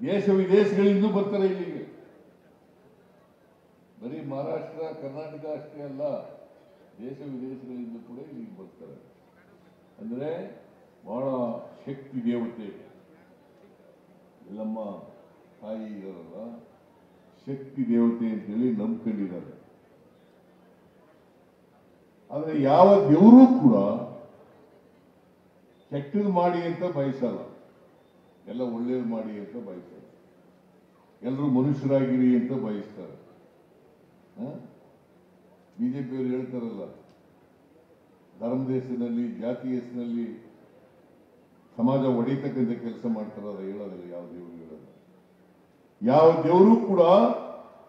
ದೇಶ ವಿದೇಶಗಳಿಂದ ಬರ್ತಾರೆ ಇಲ್ಲಿಗೆ ಬರೀ ಮಹಾರಾಷ್ಟ್ರ ಕರ್ನಾಟಕ ಅಷ್ಟೇ ಅಲ್ಲ ದೇಶ ವಿದೇಶಗಳಿಂದ ಕೂಡ ಇಲ್ಲಿಗೆ ಬರ್ತಾರೆ ಅಂದ್ರೆ ಬಹಳ ಶಕ್ತಿ ದೇವತೆ ಎಲ್ಲಮ್ಮ ತಾಯಿ ಇದಾರಲ್ಲ ಶಕ್ತಿ ದೇವತೆ ಅಂತೇಳಿ ನಂಬ್ಕೊಂಡಿದ್ದಾರೆ ಆದ್ರೆ ಯಾವ ದೇವರು ಕೂಡ ಕೆಟ್ಟದ್ದು ಮಾಡಿ ಅಂತ ಬಯಸಲ್ಲ ಎಲ್ಲ ಒಳ್ಳೇದು ಮಾಡಿ ಅಂತ ಬಯಸ್ತಾರೆ ಎಲ್ಲರೂ ಮನುಷ್ಯರಾಗಿರಿ ಅಂತ ಬಯಸ್ತಾರೆ ಬಿಜೆಪಿಯವರು ಹೇಳ್ತಾರಲ್ಲ ಧರ್ಮದ ಹೆಸರಿನಲ್ಲಿ ಜಾತಿ ಹೆಸರಿನಲ್ಲಿ ಸಮಾಜ ಒಡೆಯತಕ್ಕಂಥ ಕೆಲಸ ಮಾಡ್ತಾರ ಹೇಳೋದಿಲ್ಲ ಯಾವ ದೇವರು ಹೇಳೋದು ಯಾವ ದೇವರು ಕೂಡ